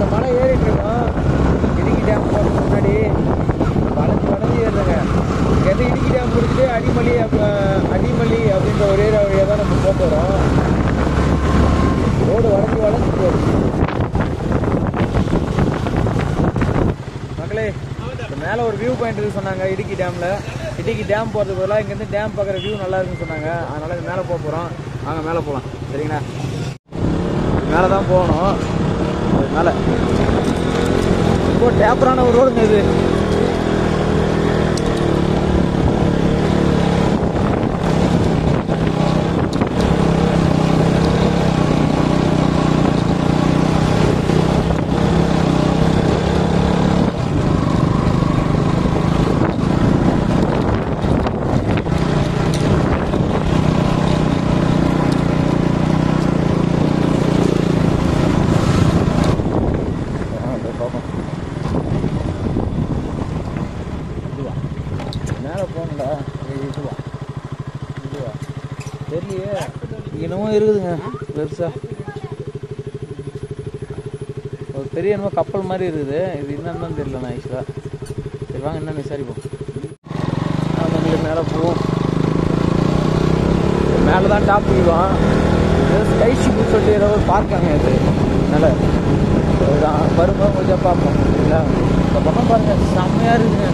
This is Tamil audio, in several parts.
மலை ஏறிட்டு இருக்கோம் இடுக்கி டேம் போகிறதுக்கு முன்னாடி வளைஞ்சு வளைஞ்சு ஏறுதுங்க இங்கேருந்து இடுக்கி டேம் முடிச்சுட்டு அடிமலி அப்ப- அடிமலி அப்படின்ற ஒரே வழியாக தான் நம்ம போக போகிறோம் ரோடு வளைஞ்சு வளைஞ்சு போகுது மக்களே இப்போ மேலே ஒரு வியூ பாயிண்ட் இருக்கு சொன்னாங்க இடுக்கி டேமில் இடுக்கி டேம் போகிறதுக்கு பதிலாக இங்கேருந்து டேம் பார்க்குற வியூ நல்லா இருக்குன்னு சொன்னாங்க அதனால் இது மேலே போக போகிறோம் வாங்க மேலே போகலாம் சரிங்களா மேலே தான் போகணும் அது மேலே ரொம்ப டேப்பரான ஒரு ரோடுங்க இது ஆ, இதோ பார்ப்போம். இதுவா மேலே போகணும்டா ஏய், இதுவா இதுவா தெரியலையே என்னமோ இருக்குதுங்க பெருசா ஒரு பெரிய என்னமோ கப்பல் மாதிரி இருக்குது இது என்னன்னு தெரியல நான் ஆக்சுவலாக சரி வாங்க என்னன்னு விசாரிப்போம் நமக்கு மேலே போவோம் மேலே தான் டாப் விடுவோம் ஸ்கை ஷிப்னு சொல்லிட்டு ஏதோ ஒரு பார்க்காங்க இது அதனால் அதுதான் வரும்போது கொஞ்சம் பார்ப்போம் சரிங்களா இந்த பக்கம் பாருங்க செம்மையாக இருக்குங்க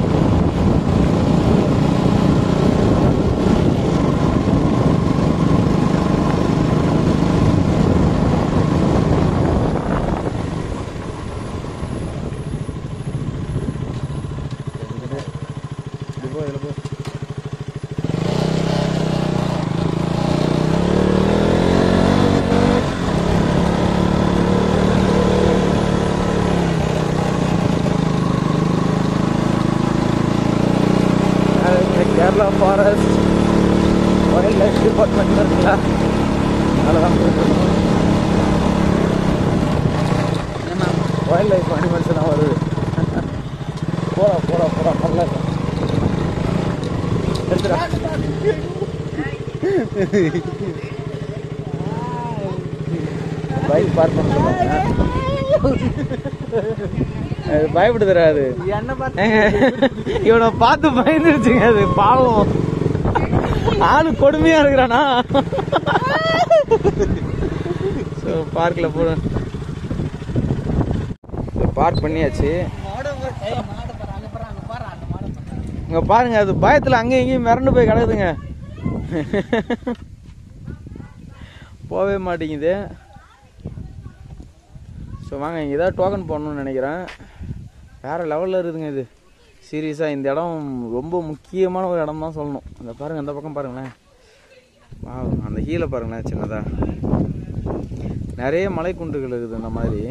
இது போ, இதுல போ. அது Kerala forest wild life department இருக்குல்ல அதெல்லாம் போயிட்டுருக்கோம் வைல்ட் லைஃப் அனிமல்ஸ் தான் வருது போடா போடா போடா நல்லா இருக்கு. எடுத்துடா பைக் பார்க் பண்ண சொல்லுவாங்க அது பயப்படுதுடா அது என்ன பார்த்து இவனை பார்த்து பயந்துருச்சுங்க அது பாவம் ஆளு கொடுமையா இருக்கிறானா ஸோ பார்க்கில் போட பார்க் பண்ணியாச்சு மாடு ஏய் மாடு பாரு அங்க பாரு அங்க பாரு அந்த மாடு பாரு இங்க பாருங்க அது பயத்துல அங்கேயும் இங்கேயும் மிரண்டு போய் கிடக்குதுங்க போகவே மாட்டேங்குது ஸோ வாங்க இங்கே ஏதாவது டோக்கன் போடணும்னு நினைக்கிறேன் வேற லெவலில் இருக்குதுங்க இது சீரியஸாக இந்த இடம் ரொம்ப முக்கியமான ஒரு இடம் தான் சொல்லணும் அந்த பாருங்க அந்த பக்கம் பாருங்களேன் வா அந்த ஹீலை பாருங்களேன் சின்னதா நிறைய மலைக்குன்றுகள் இருக்குது இந்த மாதிரி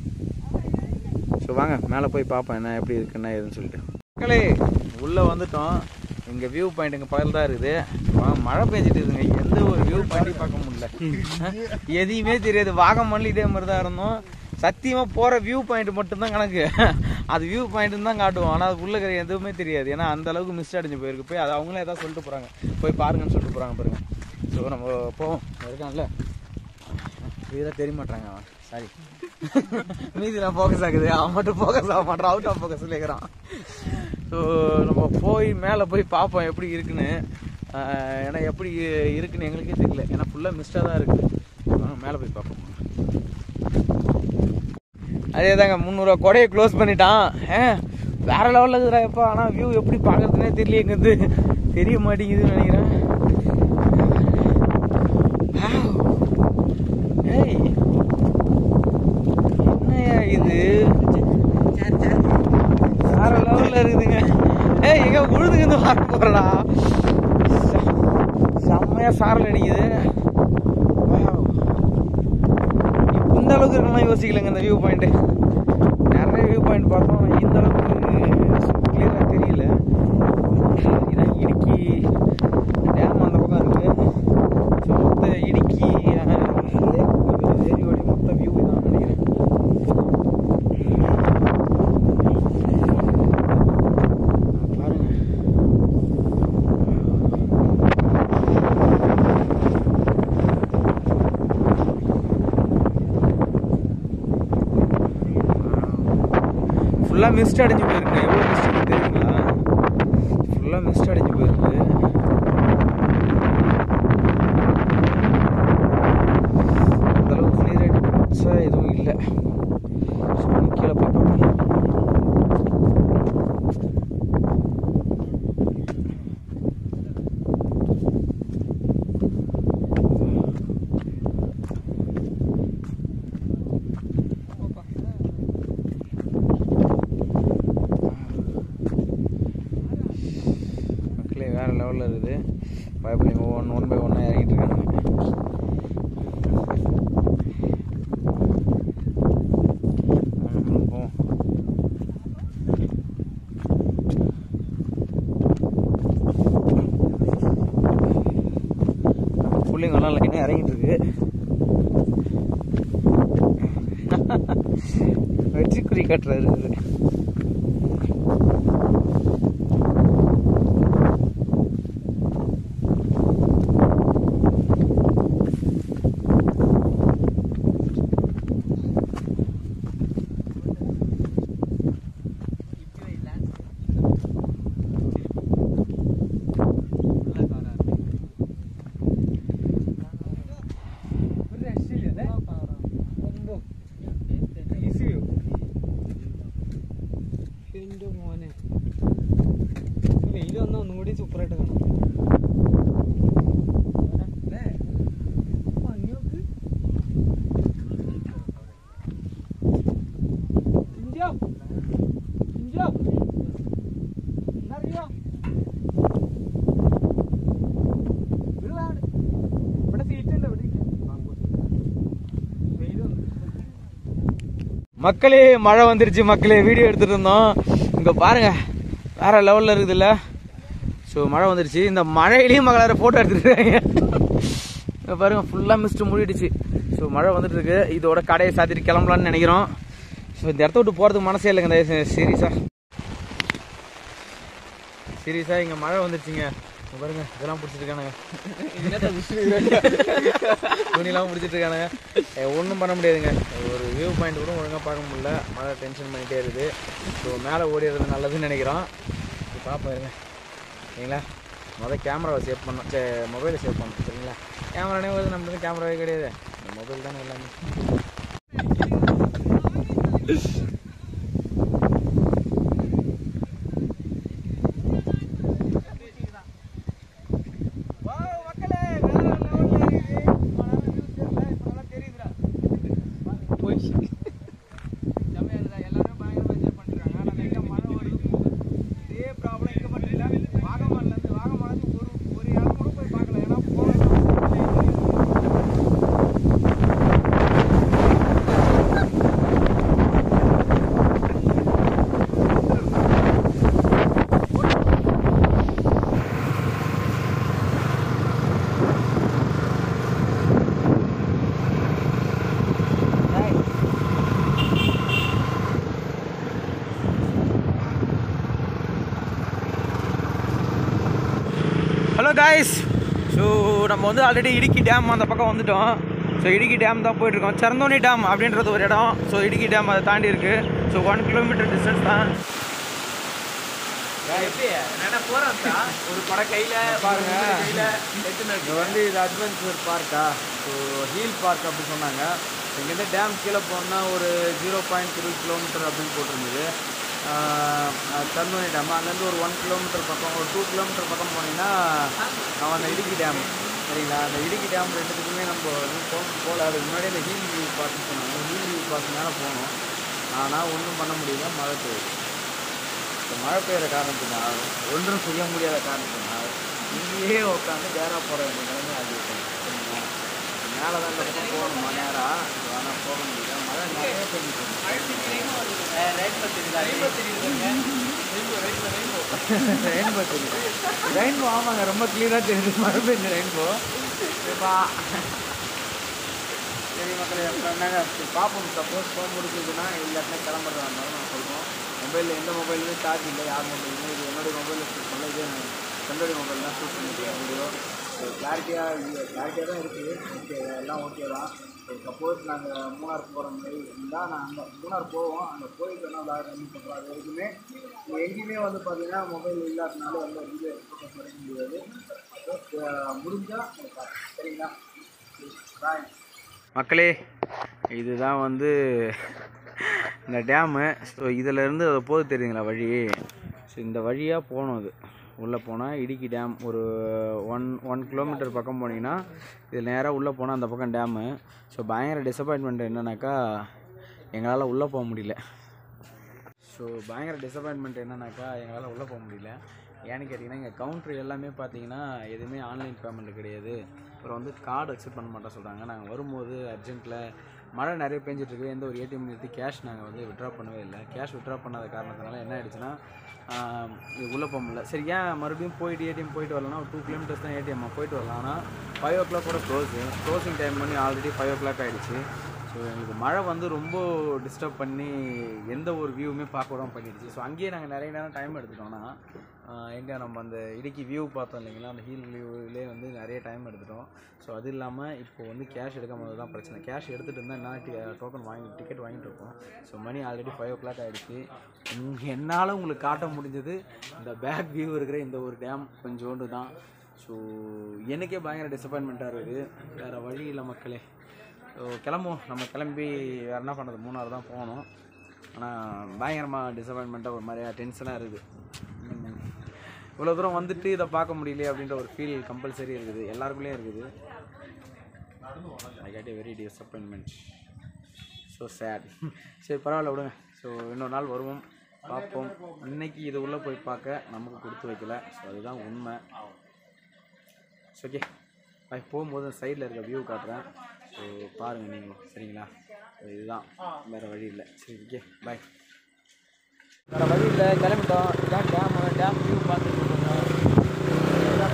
ஸோ வாங்க மேலே போய் பார்ப்போம் என்ன எப்படி இருக்கு என்ன ஏதுன்னு சொல்லிட்டு மக்களே உள்ளே வந்துட்டோம் இங்கே வியூ பாயிண்ட் இங்கே பக்கத்தில் தான் இருக்குது வா, மழை பெஞ்சிட்டு இருக்குங்க எந்த ஒரு வியூ பாயிண்ட்டையும் பார்க்க முடியல எதையுமே தெரியாது வாகமன்ல இதே மாதிரி தான் இருந்தோம் சத்தியமாக போகிற வியூ பாயிண்ட் மட்டும்தான் கணக்கு அது வியூ பாயிண்ட் தான் காட்டுவோம் ஆனால் அது உள்ள இருக்கிற எதுவுமே தெரியாது ஏன்னா அந்த அளவுக்கு மிஸ் அடைஞ்சு போயிருக்கு போய் அது அவங்களே ஏதாவது சொல்லிட்டு போகிறாங்க போய் பாருங்கன்னு சொல்லிட்டு போகிறாங்க பாருங்க ஸோ நம்ம போவோம் இருக்கான்ல இதாக தெரிய மாட்டாங்க அவன் சாரி மீதி நான் ஃபோக்கஸ் ஆகுது அவன் மட்டும் ஃபோக்கஸ் ஆக மாட்டான் அவுட் ஆஃப் ஃபோக்கஸ் இருக்கிறான் ஸோ நம்ம போய் மேலே போய் பார்ப்போம் எப்படி இருக்குன்னு ஆஹ் ஏன்னா எப்படி இருக்குன்னு எங்களுக்கே தெரியல ஏன்னா ஃபுல்லாக மிஸ்டாக தான் இருக்குது மேலே போய் பார்ப்போம் அதே தாங்க முந்நூறுவா கொடையை க்ளோஸ் பண்ணிட்டான் ஆ, வேற லெவலில் இருக்குதுடா எப்பா ஆனால் வியூ எப்படி பார்க்கறதுனே தெரியல எங்கிறது தெரிய மாட்டேங்குதுன்னு நினைக்கிறேன் Wow. ஏய் என்னய்யா இது சரி சரி வேற லெவல்ல இருக்குதுங்க ஏய் எங்க உழுதுங்க இருந்து வர போறடா செம்மையா சாரல் அடிக்குது Wow. இந்த அளவுக்கு இருக்கலாம் யோசிக்கலங்க இந்த வியூ பாயிண்ட் நிறைய வியூ பாயிண்ட் பார்த்தோம் ஆனா இந்த அளவுக்கு கிளியரா தெரியல இதான் இடுக்கி டேம் அந்த பக்கம் இருக்கு ஸோ மொத்த இடுக்கி லேக் ஏரியோடைய மொத்த வியூ இதான் நினைக்கிறேன் பாருங்க ஃபுல்லாக மிஸ்ட் அடைஞ்சு போயிருக்குங்க எவ்வளோ மிஸ்ட் தெரியுங்களா ஃபுல்லாக மிஸ்ட் அடைஞ்சு போயிருக்கு அந்த அளவுக்கு கிளியர் ஆகிடுச்சா எதுவும் இல்லை ஸோ கீழே போய் பார்ப்போம் மக்களே வேறு லெவலில் இருக்குது பயப்பிள்ளைங்க ஒன் ஒன் பை ஒன்னாக இறங்கிட்டு இருக்காங்க நம்மளும் போவோம் நம்ம பிள்ளைங்கெல்லாம் லைனாக இறங்கிட்டு இருக்கு வெற்றி குறி காட்டுறாரு இது എന്റെ മോനെ വെയിൽ വന്നാ ഒന്നും കൂടി സൂപ്പറായിട്ട് കാണാം ഭംഗി നോക്ക്. ഇഞ്ചോ? ഇഞ്ചോ? എന്നറിയോ? ഇവിടെ വാ ഇവിടെ. ഇവിടെ സീറ്റ് ഉണ്ട് ഇവിടെ ഇരിക്കാം. വെയിൽ വന്നു மக்களே மழை வந்துருச்சு மக்களே வீடியோ எடுத்துட்டு இருந்தோம் இங்க பாருங்க வேற லெவல்ல இருக்குதுல்ல ஸோ மழை வந்துருச்சு இந்த மழையிலையும் மகளார போட்டோ எடுத்துருக்காங்க இங்க பாருங்க ஃபுல்லா மிஸ்ட் மூடிடுச்சு ஸோ மழை வந்துட்டு இருக்கு இதோட கடையை சாத்திட்டு கிளம்பலாம்னு நினைக்கிறோம் ஸோ இந்த இடத்த விட்டு போறதுக்கு மனசே இல்லைங்க இந்த சீரியஸா சீரியஸா இங்க மழை வந்துருச்சுங்க இங்க பாருங்க இதெல்லாம் பிடிச்சிட்டு இருக்கானுங்க துணிலாம் பிடிச்சிட்டு இருக்கானுங்க ஒன்றும் பண்ண முடியாதுங்க ஒரு வியூ பாயிண்ட் கூட ஒழுங்காக பார்க்க முடியல மழை டென்ஷன் பண்ணிகிட்டே இருக்குது ஸோ மேலே ஓடிடுறது நல்லதுன்னு நினைக்கிறோம் இப்போ பார்ப்போம் இருங்க சரிங்களா மொதல் கேமராவை சேவ் பண்ணோம் சே மொபைலை சேவ் பண்ணோம் சரிங்களா கேமரானே வருது நம்மளுக்கு கேமராவே கிடையாது இந்த மொபைல் தானே எல்லாமே ஹலோ காய்ஸ் ஸோ நம்ம வந்து ஆல்ரெடி இடுக்கி டேம் அந்த பக்கம் வந்துட்டோம் ஸோ இடுக்கி டேம் தான் போயிட்டுருக்கோம் சரந்தோனி டேம் அப்படின்றது ஒரு இடம் ஸோ இடுக்கி டேம் அதை தாண்டி இருக்கு ஸோ ஒன் கிலோமீட்டர் டிஸ்டன்ஸ் தான் ஒரு பட கையில் பாருங்க இது வந்து இது அட்வென்ச்சர் பார்க்கா ஸோ ஹீல் பார்க் அப்படி சொன்னாங்க இங்கேருந்து டேம் கீழே போனா ஒரு ஜீரோ பாயிண்ட் த்ரீ கிலோமீட்டர் அப்படின்னு போட்டிருந்தது தந்தோனி டேம் அங்கேருந்து ஒரு ஒன் கிலோமீட்டர் பக்கம் ஒரு டூ கிலோமீட்டர் பக்கம் போனீங்கன்னா அவன் அந்த இடுக்கி டேம் சரிங்களா அந்த இடுக்கி டேம் ரெண்டுத்துக்குமே நம்ம இன்னும் போ போகல அதுக்கு முன்னாடி அந்த ஹீல் வியூ பார்க்னு சொன்னாங்க ஹீல் வியூ பார்க் மேலே போனோம் ஆனால் ஒன்றும் பண்ண முடியல மழை பெய்யுது இந்த மழை பெய்கிற காரணத்தினால் ஒன்றும் செய்ய முடியாத காரணத்தினால் இங்கேயே உட்காந்து டேரா போட வேண்டிய நிலைமை அது சரிங்களா மேலே தான் இந்த பக்கம் போகணுமா நேராக ஆனால் போக முடியல மழை நிறைய பெஞ்சிட்டு ரெயின்போ தெரியுது ரெயின்போ ஆமாங்க ரொம்ப கிளியராக தெரியுது மழை பெஞ்ச ரெயின்போ சரிப்பா சரி மக்களே அப்புறம் என்னங்க சரி, பார்ப்போம் சப்போஸ் ஃபோன் முடிச்சதுன்னா இல்லாட்டினா கிளம்புறதா இருந்தாலும் நான் சொல்லுவோம் மொபைலில் எந்த மொபைலுமே சார்ஜ் இல்லை யார் மொபைலுமே இது என்னுடைய மொபைலில் ஷூட் பண்ணல இது என்னுடைய மொபைல் தான் ஷூட் பண்ணிருக்கேன் வீடியோ கிளாரிட்டியாக கிளாரிட்டியாக தான் இருக்குது ஓகே எல்லாம் ஓகே தான் சப்போஸ் நாங்கள் மூணார் போகிற மாதிரி இருந்தால் நான் அங்கே மூணார் போவோம் அங்கே போயிட்டு வேணால் விளாட கம்மி பண்ணுறோம் அது வரைக்குமே இங்க எங்கேயுமே வந்து பார்த்தீங்கன்னா மொபைல் இல்லாதனால வந்து வீடியோ ஃபோட்டோஸ் எடுக்க முடியாது முடிஞ்சால் சரிங்களா பாய் மக்களே இதுதான் வந்து இந்த டேமு ஸோ இதிலேருந்து அது போது தெரியுங்களா வழி ஸோ இந்த வழியாக போகணும் அது உள்ளே போனால் இடுக்கி டேம் ஒரு ஒன் ஒன் கிலோமீட்டர் பக்கம் போனீங்கன்னா இது நேராக உள்ளே போனால் அந்த பக்கம் டேமு ஸோ பயங்கர டிசப்பாயின்மெண்ட் என்னன்னாக்கா எங்களால் உள்ளே போக முடியல ஸோ பயங்கர டிசப்பாயின்மெண்ட் என்னன்னாக்கா எங்களால் உள்ளே போக முடியல ஏன்னு கேட்டிங்கன்னா இங்கே கவுண்ட்ரு எல்லாமே பார்த்தீங்கன்னா எதுவுமே ஆன்லைன் பேமெண்ட் கிடையாது அப்புறம் வந்து கார்டு அக்செப்ட் பண்ண மாட்டோம் சொல்கிறாங்க நாங்கள் வரும்போது அர்ஜென்ட்டில் மழை நிறைய பெஞ்சிட்டு இருக்கு எந்த ஒரு ஏடிஎம் நிறுத்தி கேஷ் நாங்கள் வந்து விட்ரா பண்ணவே இல்லை கேஷ் விட்ரா பண்ணாத காரணத்தினால என்ன ஆயிடுச்சுன்னா ஆஹ், இது உள்ளே போக முடியல சரி ஏன் மறுபடியும் போயிட்டு ஏடிஎம் போயிட்டு வரலாம் ஒரு டூ கிலோமீட்டர்ஸ் தான் ஏடிஎம் போயிட்டு வரலாம் ஆனால் ஃபைவ் ஓ கிளாக் கூட க்ளோஸு க்ளோசிங் டைம் பண்ணி ஆல்ரெடி ஃபைவ் ஓ கிளாக் ஆகிடுச்சு ஸோ எங்களுக்கு மழை வந்து ரொம்ப டிஸ்டர்ப் பண்ணி எந்த ஒரு வியூவுமே பார்க்க விடாம பண்ணிடுச்சு ஸோ அங்கேயே நாங்கள் நிறைய நேரம் டைம் எடுத்துட்டோம்னா எங்கே நம்ம அந்த இடுக்கி வியூ பார்த்தோம் இல்லைங்களா அந்த ஹீல் வியூவிலே வந்து நிறைய டைம் எடுத்துட்டோம் ஸோ அது இல்லாமல் இப்போ வந்து கேஷ் எடுக்காம தான் பிரச்சனை கேஷ் எடுத்துகிட்டு இருந்தால் என்ன டோக்கன் வாங்கி டிக்கெட் வாங்கிட்டு இருக்கோம் ஸோ மணி ஆல்ரெடி ஃபைவ் ஓ கிளாக் ஆகிடுச்சு என்னால் உங்களுக்கு காட்ட முடிஞ்சது இந்த பேக் வியூ இருக்கிற இந்த ஒரு டேம் கொஞ்சோண்டு தான் ஸோ எனக்கே பயங்கர டிசப்பாயின்மெண்ட்டாக இருக்குது வேறு வழி இல்லை மக்களே ஸோ கிளம்புவோம் நம்ம கிளம்பி வேறு என்ன பண்ணுறது மூணாறு தான் போகணும் ஆனால் பயங்கரமாக டிசப்பாயின்மெண்ட்டாக ஒரு மாதிரியா டென்ஷனாக இருக்குது உம். இவ்வளோ தூரம் வந்துட்டு இதை பார்க்க முடியலையே அப்படின்ற ஒரு ஃபீல் கம்பல்சரி இருக்குது எல்லாருக்குள்ளேயும் இருக்குது I get a very disappointment so sad சரி பரவாயில்ல விடுங்க ஸோ இன்னொரு நாள் வருவோம் பார்ப்போம் இன்னைக்கு இது உள்ளே போய் பார்க்க நமக்கு கொடுத்து வைக்கல ஸோ அதுதான் உண்மை ஸோ ஓகே பாய் போகும்போது சைடில் இருக்க வியூ காட்டுறேன் ஸோ பாருங்கள் நீங்களும் சரிங்களா So, இதுதான் வேறு வழி இல்லை சரி ஓகே பாய் வேறு வழி இல்லை கிளம்பிட்டோம் இதான் டேமு டேம் வியூ பார்த்துட்டு இருக்கோங்க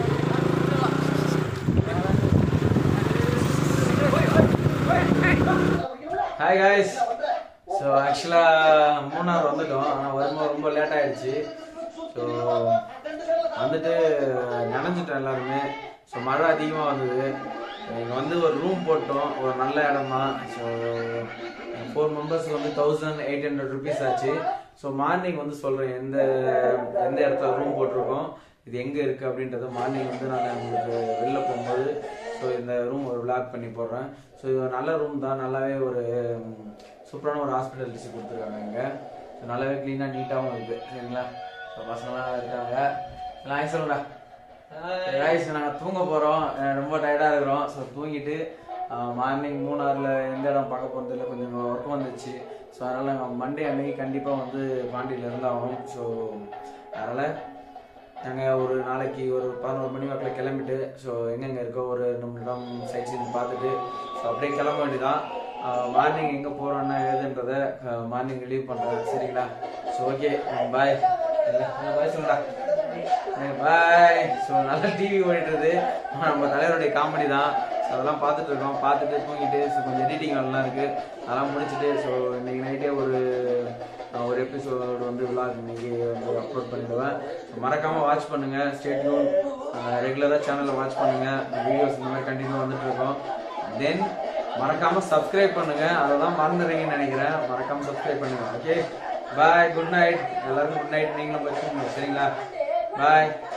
ஹாய் காய்ஸ் ஸோ ஆக்சுவலாக மூணார் வந்துட்டோம் ஆனால் வரும்போது ரொம்ப லேட் ஆயிடுச்சு ஸோ வந்துட்டு நனைஞ்சிட்டோம் எல்லாருமே ஸோ மழை அதிகமாக வந்தது இங்கே வந்து ஒரு ரூம் போட்டோம் ஒரு நல்ல இடம் தான் ஸோ ஃபோர் மெம்பர்ஸ்க்கு வந்து தௌசண்ட் எயிட் ஹண்ட்ரட் ருபீஸ் ஆச்சு ஸோ மார்னிங் வந்து சொல்கிறேன் எந்த எந்த இடத்துல ரூம் போட்டிருக்கோம் இது எங்கே இருக்குது அப்படின்றத மார்னிங் வந்து நான் உங்களுக்கு வெளில போகும்போது ஸோ இந்த ரூம் ஒரு விளாக் பண்ணி போடுறேன் ஸோ இது ஒரு நல்ல ரூம் தான் நல்லாவே ஒரு ம், சூப்பரான ஒரு ஹாஸ்பிட்டலிட்டி கொடுத்துருக்காங்க இங்கே ஸோ நல்லாவே க்ளீனாக நீட்டாகவும் இருக்குது சரிங்களா ஸோ பசங்களாம் இருக்காங்க எல்லாம் ஆய் சொல்லுடா ரைஸ் நாங்கள் தூங்க போகிறோம் ரொம்ப டயர்டாக இருக்கிறோம் ஸோ தூங்கிட்டு மார்னிங் மூணாறில் எந்த இடம் பார்க்க போகிறது இல்லை கொஞ்சம் ஒர்க் வந்துச்சு ஸோ அதனால் நாங்கள் மண்டே அன்னைக்கு கண்டிப்பாக வந்து பாண்டியில் இருந்தாகணும் ஸோ அதனால் நாங்கள் ஒரு நாளைக்கு ஒரு பதினோரு மணி வாக்கில் கிளம்பிட்டு ஸோ எங்கெங்கே இருக்கோ ஒரு ரெண்டு இடம் சைட் சீன் பார்த்துட்டு ஸோ அப்படியே கிளம்ப வேண்டியதான் மார்னிங் எங்கே போகிறோன்னா ஏதுன்றதை மார்னிங் லீவ் பண்ணுறேன் சரிங்களா ஸோ ஓகே பாய் பாய் சொல்லுடா பாய் ஸோ நல்ல டிவி ஓடிட்டுருது நம்ம தலைவருடைய காமெடி தான் ஸோ அதெல்லாம் பார்த்துட்டு இருக்கோம் பார்த்துட்டு தூங்கிட்டு ஸோ கொஞ்சம் எடிட்டிங் வேலைலாம் இருக்குது அதெல்லாம் முடிச்சுட்டு ஸோ இன்னைக்கு நைட்டே ஒரு நான் ஒரு எபிசோடு வந்து விளாக் இன்னைக்கு வந்து அப்லோட் பண்ணிடுவேன் So, மறக்காம வாட்ச் பண்ணுங்க ஸ்டேட்யூன் ரெகுலராக சேனலை வாட்ச் பண்ணுங்க வீடியோஸ் இந்த மாதிரி கண்டினியூ வந்துட்டு இருக்கோம் தென் மறக்காம சப்ஸ்கிரைப் பண்ணுங்க அதை தான் மறந்துடுறீங்கன்னு நினைக்கிறேன் மறக்காம சப்ஸ்கிரைப் பண்ணுங்க ஓகே பாய் குட் நைட் எல்லாருக்கும் குட் நைட் நீங்களும் போய் தூங்குங்க சரிங்களா பாய்